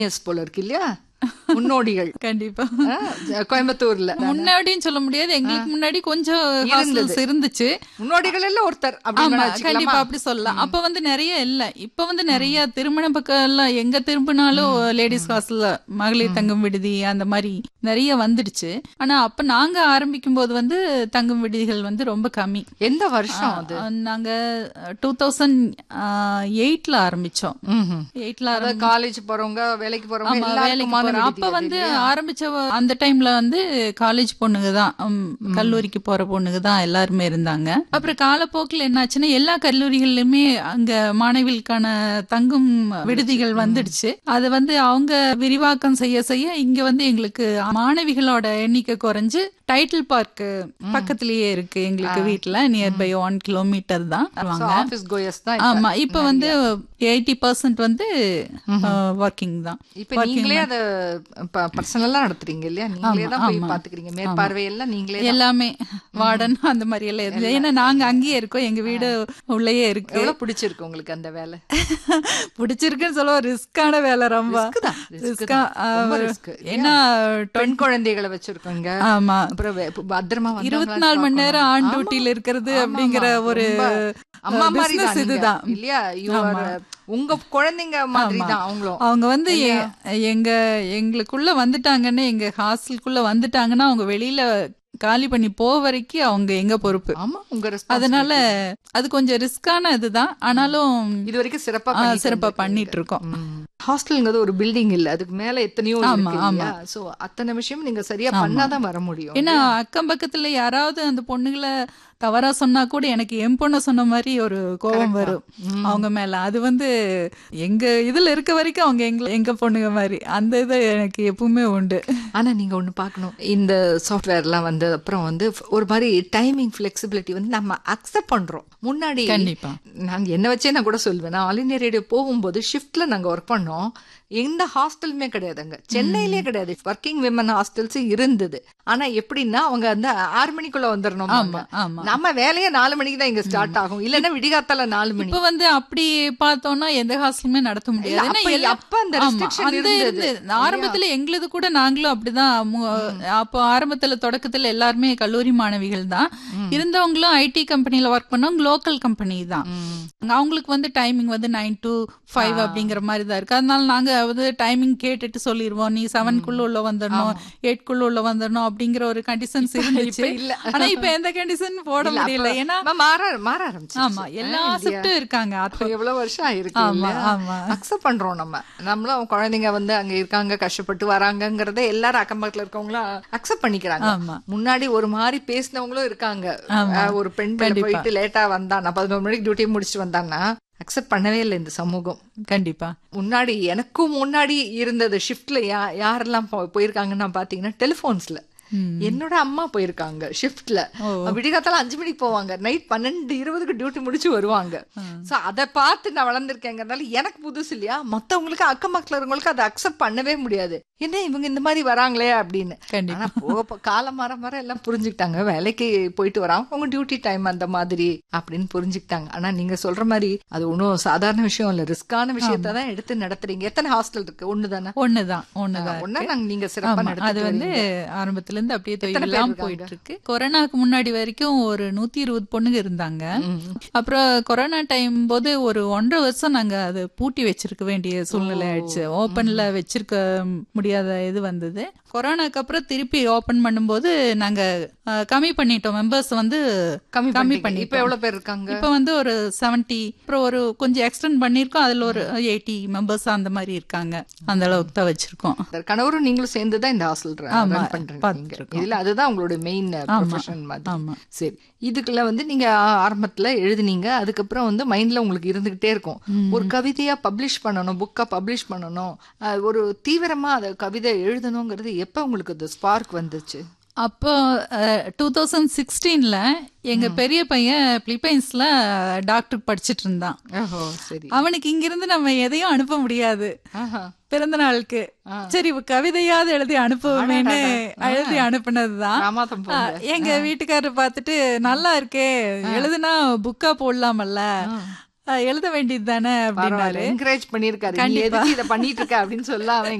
S போல இருக்கு இல்லையா முன்னோடிகள் கண்டிப்பா ஆ, கோயம்புத்தூர்ல முன்னாடின்னு சொல்ல முடியாது எங்களுக்கு முன்னாடி கொஞ்சம் ஹாஸ்டல்ஸ் இருந்துச்சு முன்னோடிகள் எல்லாம் ஒருத்தர் ஆமா அப்படின்னு கண்டிப்பா அப்படி சொல்லலாம் அப்ப வந்து நிறைய இல்ல இப்ப வந்து நிறைய திருமண பக்கம் எல்லாம் எங்க திரும்பினாலும் லேடிஸ் ஹாஸ்டல்ல மகளிர் தங்கும் விடுதி அந்த மாதிரி நிறைய வந்துடுச்சு ஆனா அப்ப நாங்க ஆரம்பிக்கும் போது வந்து தங்கும் விடுதிகள் வந்து ரொம்ப கம்மி எந்த வருஷம் அது அஹ் நாங்க டூ தௌசண்ட் எயிட்ல ஆரம்பிச்சோம் ம்ஹும். எயிட்ல அதாவது காலேஜ் போறவங்க வேலைக்கு போறவங்க ஆமா வேலைக்கு எல்லாருக்குமான போறோம். விடுதி அப்ப அது வந்து இல்லையா? ஆரம்பிச்ச வ- அந்த டைம்ல வந்து காலேஜ் பொண்ணுங்க தான் உம், கல்லூரிக்கு போற பொண்ணுங்க தான் எல்லாருமே இருந்தாங்க அப்புறம் காலப்போக்கில் என்னாச்சுன்னா எல்லா கல்லூரிகள்லயுமே அங்க மாணவிகளுக்கான தங்கும் விடுதிகள் வந்துடுச்சு அது வந்து அவங்க விரிவாக்கம் செய்ய செய்ய இங்க வந்து எங்களுக்கு மாணவிகளோட எண்ணிக்கை குறைஞ்சு டைட்டில் பார்க் பக்கத்திலேயே இருக்கு எங்களுக்கு வீட்ல நியர்பை ஒன் கிலோமீட்டர் தான் So, வாங்க ஆபீஸ் கோயஸ் தான் இப்ப. ஆமா இப்ப வந்து எயிட்டி பர்சன்ட் வந்து ஒர்க்கிங் தான் இப்ப நீங்களே அத பர்சனலா நடத்துறீங்க இல்லையா நீங்களே தான் போய் பாத்துக்கிறீங்க மேற்பார்வை எல்லாம் நீங்களே எல்லாமே வார்டன் அந்த மாதிரி எல்லாம் இருக்கு ஏன்னா நாங்க அங்கேயே இருக்கோம் எங்க வீடு உள்ளேயே இருக்கு எவ்வளவு பிடிச்சிருக்கு உங்களுக்கு அந்த வேலை பிடிச்சிருக்குன்னு சொல்ல ரிஸ்கான வேலை ரொம்ப தான், risk ரிஸ்கா தான். ரொம்ப risk. ஏன்னா பெண் குழந்தைகளை வச்சிருக்கோங்க ஆமா அப்புறம் வே- பத்திரமா இருபத்தி நாலு மணி நேரம் ஆண் டியூட்டில இருக்கிறது அப்படிங்கிற ஒரு அம்மா மாதிரி business தான் இதுதான் நீங்க. இல்லையா You are, உங்க குழந்தைங்க மாதிரி தான் அவங்களும் அவங்க வந்து எ- எங்க எங்களுக்குள்ள வந்துட்டாங்கன்னு எங்க ஹாஸ்டலுக்குள்ள வந்துட்டாங்கன்னா அவங்க வெளியில காலி பண்ணி போக வரைக்கும் அவங்க எங்க பொறுப்பு ஆமா உங்க responsibility. அதனால அது கொஞ்சம் ரிஸ்கான இதுதான் ஆனாலும் இது வரைக்கும் சிறப்பா ஆ, பண்ணிட்டு சிறப்பா வந்திருக்கீங்க. பண்ணிட்டு இருக்கோம் ம். ஹாஸ்டல்ங்கிறது ஒரு பில்டிங் இல்ல அதுக்கு மேல எத்தனையோ இருக்கு இல்லையா சோ அத்தனை விஷயம் நீங்க சரியா பண்ணாதான் வர முடியும் ஏன்னா அக்கம் பக்கத்துல யாராவது அந்த பொண்ணுங்களை தவறா சொன்னா கூட எனக்கு என் பொண்ணை சொன்ன மாதிரி ஒரு கோபம் வரும் அவங்க மேல அது வந்து எங்க இதுல இருக்க வரைக்கும் அவங்க எங்க எங்க பொண்ணுங்க மாதிரி அந்த இது எனக்கு எப்பவுமே உண்டு ஆனா நீங்க ஒண்ணு பார்க்கணும் இந்த சாஃப்ட்வேர் எல்லாம் வந்து அப்புறம் வந்து ஒரு மாதிரி டைமிங் ஃபிளெக்சிபிலிட்டி வந்து நம்ம அக்செப்ட் பண்றோம் முன்னாடி கண்டிப்பா. நாங்க என்ன வச்சே நான் கூட சொல்லுவேன் நான் ஆல் இந்தியா ரேடியோ போகும்போது ஷிஃப்ட்ல நாங்க ஒர்க் பண்ணோம் எந்த ஹாஸ்டலுமே கிடையாதுங்க சென்னையிலே கிடையாது ஒர்க்கிங் விமன் ஹாஸ்டல்ஸ் இருந்தது ஆனா எப்படின்னா அவங்க வந்து ஆறு மணிக்குள்ள வந்துடணும் ஆமா ஆமா நம்ம வேலையே நாலு மணிக்கு தான் இங்க ஸ்டார்ட் ஆகும் இல்லன்னா விடிகாத்தால நாலு மணி இப்ப வந்து அப்படி பார்த்தோம்னா எந்த ஹாஸ்டலுமே நடத்த முடியாது இல்ல, ஏன்னா அப்ப- எல்லா- அப்ப அந்த ஆமா, restriction அந்த இருந்தது. இருந்து ஆரம்பத்துல எங்களுது கூட நாங்களும் அப்படிதான் மு- அப்போ ஆரம்பத்துல தொடக்கத்துல எல்லாருமே கல்லூரி மாணவிகள் தான் இருந்தவங்களும் ஐடி கம்பெனில ஒர்க் பண்ணவங்க லோக்கல் கம்பெனி தான் அவங்களுக்கு வந்து டைமிங் வந்து நைன் டு ஃபைவ் அப்படிங்கிற மாதிரி தான் இருக்கு அதனால நாங்க வந்து டைமிங் கேட்டுட்டு சொல்லிடுவோம் நீ செவன்குள்ள உள்ள வந்துடணும் எயிட்குள்ள உள்ள வந்துடணும் அப்படிங்கிற ஒரு கண்டிஷன்ஸ் இருந்துச்சு இல்ல. ஆனா இப்ப எந்த கண்டிஷன் போட முடியல ஏன்னா ஆமா, மாற மாற ஆரம்பிச்சு ஆமா எல்லா ஷிஃப்டும் இருக்காங்க அப்ப எவ்வளவு வருஷம் ஆயிருக்கு ஆமா, இல்லையா? ஆமா. அக்செப்ட் பண்றோம் நம்ம நம்மளும் குழந்தைங்க வந்து அங்க இருக்காங்க கஷ்டப்பட்டு வராங்கங்கறத எல்லாரும் அக்கம் பக்கத்துல இருக்கவங்களும் அக்செப்ட் பண்ணிக்கிறாங்க ஆமா முன்னாடி ஒரு மாதிரி பேசினவங்களும் இருக்காங்க அஹ் ஒரு பெண் பிள்ளை போயிட்டு லேட்டா வந்தானா பதினோரு மணிக்கு டியூட்டி முடிச்சுட்டு வந்தான்னா அக்செப்ட் பண்ணவே இல்லை இந்த சமூகம் கண்டிப்பா முன்னாடி எனக்கும் முன்னாடி இருந்தது ஷிஃப்ட்ல யா யாரெல்லாம் போ- போயிருக்காங்கன்னா பாத்தீங்கன்னா டெலிபோன்ஸ்ல என்னோட அம்மா போயிருக்காங்க ஷிஃப்ட்ல விடிகாத்தால அஞ்சு மணிக்கு போவாங்க நைட் பன்னெண்டு இருபதுக்கு டியூட்டி முடிச்சு வருவாங்க சோ அதை பார்த்து நான் வளர்ந்துருக்கேங்கிறதுனால எனக்கு புதுசு இல்லையா மத்தவங்களுக்கு அக்கம் பக்கத்துல இருக்கவங்களுக்கு அதை அக்செப்ட் பண்ணவே முடியாது என்ன இவங்க இந்த மாதிரி வராங்களே அப்படின்னு கண்டிப்பா. ஆனா போக போக காலம் மாற மாற எல்லாம் புரிஞ்சுக்கிட்டாங்க வேலைக்கு போயிட்டு வராங்க அவங்க டியூட்டி டைம் அந்த மாதிரி அப்படின்னு புரிஞ்சுக்கிட்டாங்க ஆனா நீங்க சொல்ற மாதிரி அது ஒன்றும் சாதாரண விஷயம் இல்ல ரிஸ்கான விஷயத்தை தான் எடுத்து நடத்துறீங்க எத்தனை ஹாஸ்டல் இருக்கு ஒண்ணுதானே ஒண்ணுதான் ஒண்ணுதான் ஒன்னா நாங்க நீங்க சிறப்பா ஆமா, அது வந்து நடத்தி ஆரம்பத்துல இருந்து அப்படியே பேர் தொழிலாம் இருக்காங்க? போயிட்டு இருக்கு கொரோனாக்கு முன்னாடி வரைக்கும் ஒரு நூத்தி இருபது பொண்ணுங்க இருந்தாங்க அப்புறம் கொரோனா டைம் போது ஒரு ஒன்றரை வருஷம் நாங்க அதை பூட்டி வச்சிருக்க வேண்டிய சூழ்நிலை ஆயிடுச்சு ஓப்பன்ல வச்சிருக்க முடியாத இது வந்தது கொரோனாக்கு அப்புறம் திருப்பி ஓபன் பண்ணும்போது நாங்க அஹ், கம்மி பண்ணிட்டோம் மெம்பர்ஸ் வந்து கம்மி கம்மி பண்ணி பண்ணி இப்ப எவ்வளவு பேர் இருக்காங்க இப்ப வந்து ஒரு 70 அப்புறம் ஒரு கொஞ்சம் எக்ஸ்டெண்ட் பண்ணிருக்கோம் அதுல ஒரு எயிட்டி மெம்பர்ஸ் அந்த மாதிரி இருக்காங்க அந்த அளவுக்கு தான் வச்சிருக்கோம் கணவரும் நீங்களும் சேர்ந்து தான் இந்த ஹாஸ்டல் ஆமா, ரன் பண்றீங்க பார்த்துட்டு இதுல அதுதான் உங்களோட மெயின் ப்ரொஃபஷன் மாதிரி ஆமா சரி இதுக்குள்ள வந்து நீங்க ஆரம்பத்துல எழுதுனீங்க அதுக்கப்புறம் வந்து மைண்ட்ல உங்களுக்கு இருந்துகிட்டே இருக்கும் ஒரு கவிதையா பப்ளிஷ் பண்ணணும் புக்கா பப்ளிஷ் பண்ணணும் அஹ் ஒரு தீவிரமா அதை கவிதை எழுதணுங்கிறது எப்ப உங்களுக்கு அது ஸ்பார்க் வந்துச்சு அப்போ டூ தௌசண்ட் சிக்ஸ்டீன்ல எங்க பெரிய பையன் பிலிப்பைன்ஸ்ல டாக்டர் படிச்சிட்டு இருந்தான் ஓஹோ சரி அவனுக்கு இங்கிருந்து நம்ம எதையும் அனுப்ப முடியாது ஆஹா. பிறந்த நாளுக்கு சரி இவ கவிதையாவது எழுதி அனுப்புவேன்னு எழுதி அனுப்புனதுதான் ராமாதம் ஆ, எங்க வீட்டுக்காரர் பார்த்துட்டு நல்லா இருக்கே எழுதுனா புக்கா போடலாமல்ல அஹ், எழுத வேண்டியது தானே அப்படின்னாரு என்கரேஜ் பண்ணிருக்காரு நீ கண்டிப்பா. எதுக்கு இதை பண்ணிட்டு இருக்க அப்படின்னு சொல்ல அவன்